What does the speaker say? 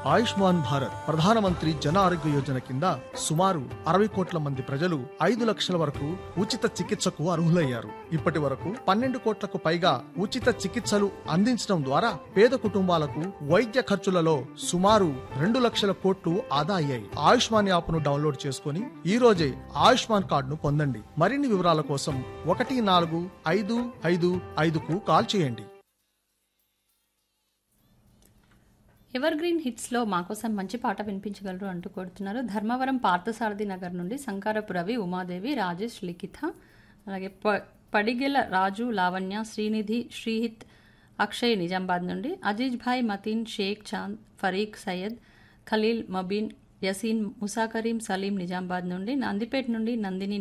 ఆయుష్మాన్ భారత్ ప్రధానమంత్రి జన ఆరోగ్య యోజన కింద సుమారు అరవై కోట్ల మంది ప్రజలు ఐదు లక్షల వరకు ఉచిత చికిత్సకు అర్హులయ్యారు ఇప్పటి వరకు పన్నెండు కోట్లకు పైగా ఉచిత చికిత్సలు అందించడం ద్వారా పేద కుటుంబాలకు వైద్య ఖర్చులలో సుమారు రెండు లక్షల కోట్లు ఆదా అయ్యాయి ఆయుష్మాన్ యాప్ను డౌన్లోడ్ చేసుకుని ఈ రోజే ఆయుష్మాన్ కార్డును పొందండి మరిన్ని వివరాల కోసం ఒకటి నాలుగు ఐదు ఐదు ఐదుకు కాల్ చేయండి ఎవర్ గ్రీన్ హిట్స్లో మాకోసం మంచి పాట వినిపించగలరు అంటూ కోరుతున్నారు ధర్మవరం పార్థసారథి నగర్ నుండి శంకరపు రవి ఉమాదేవి రాజేష్ లిఖిత అలాగే ప పడిగెల రాజు లావణ్య శ్రీనిధి శ్రీహిత్ అక్షయ్ నిజామాబాద్ నుండి అజీజ్ భాయ్ మతీన్ షేక్ చాంద్ ఫరీక్ సయ్యద్ ఖలీల్ మబీన్ యసీన్ ముసా కరీం సలీం నిజామాబాద్ నుండి నందిపేట నుండి నందిని